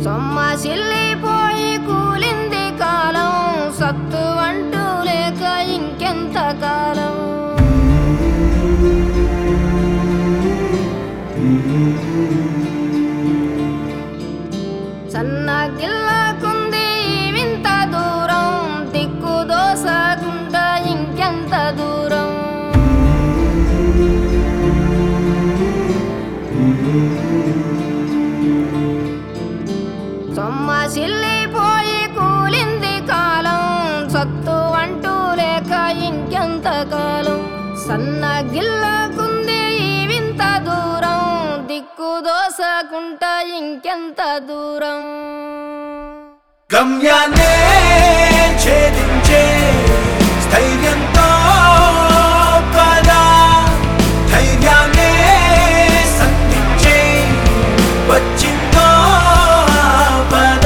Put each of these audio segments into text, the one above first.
సొమ్మసిల్లిపోయి కూలింది కాలం సత్తు అంటూ లేక ఇంకెంత కాలం సన్నగిల్లకుంది ఈ వింత దూరం దిక్కు దోసకుండా ఇంకెంత దూరం సొమ్మసిల్లిపోయి కూలింది కాలం సత్తు అంటూ లేక ఇంకెంత కాలం సన్నగిల్లకుంది ఈ వింత దూరం దిక్కు దోసకుంటా ఇంకెంత దూరం గమ్యాన్నే ఛేదించే స్థైర్యంతో పద ధైర్యాన్నే సంధించే వచ్చిందో పద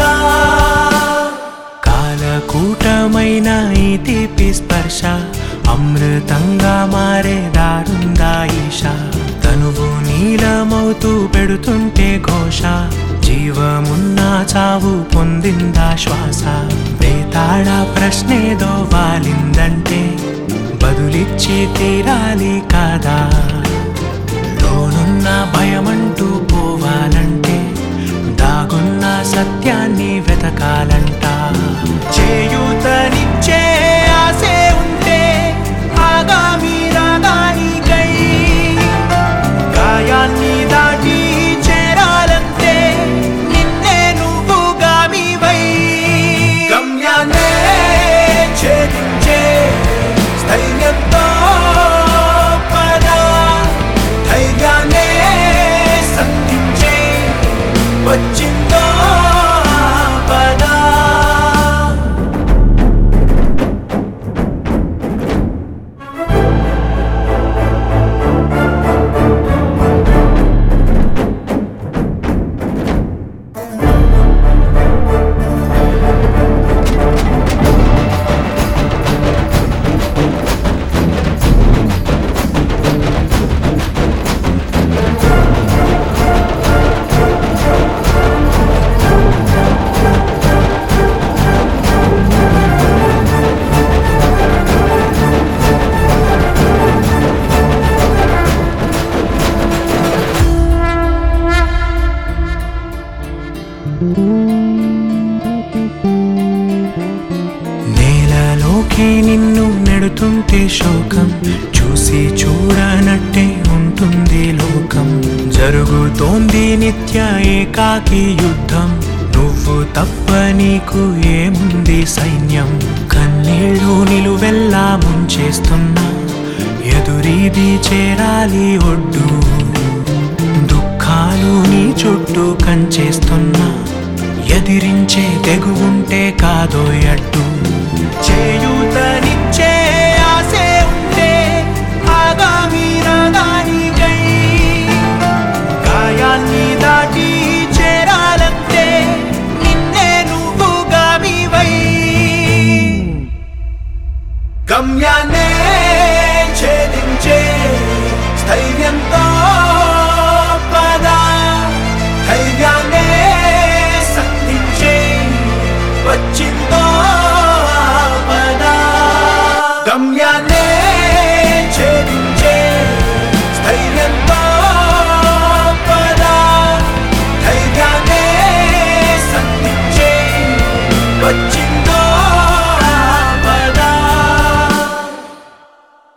కాలకూటమైన ఈ తీపి స్పర్శ అమృతంగా మారే దారుందా ఈశా తనువు నీలమవుతూ పెడుతుంటే ఘోష జీవమున్న చావు పొందిందా శ్వాస వేతాళ ప్రశ్నేదో వాలిందంటే బదులిచ్చి తీరాలి కాదా లోనున్న భయమంటూ పోవాలంటే దాగున్న సత్యాన్ని వెతకాలంట చేయూతనిచ్చే ఆసే ఉంటే ఆగామి రాగానికై గాయాన్ని దాటి చేరాలంటే నిన్నే నువ్వు గామివై గమ్యాన్నే ఛేదించే స్థైర్యంతో పద ధైర్యాన్నే సంధించే వచ్చిందో పద నేలలోకి నిన్ను నెడుతుంటే శోకం చూసి చూడనట్టే ఉంటుంది లోకం జరుగుతోంది నిత్య ఏకాకి యుద్ధం నువ్వు తప్ప నీకు ఏముంది సైన్యం కన్నీళ్ళు నిలువెల్లా ముంచేస్తున్నా ఎదురీది చేరాలి ఒడ్డు దుఃఖాలు నీ చుట్టూ కంచేస్తున్నా ఎదిరించే తెగు ఉంటే కాదో అడ్డు చేయూతనిచ్చే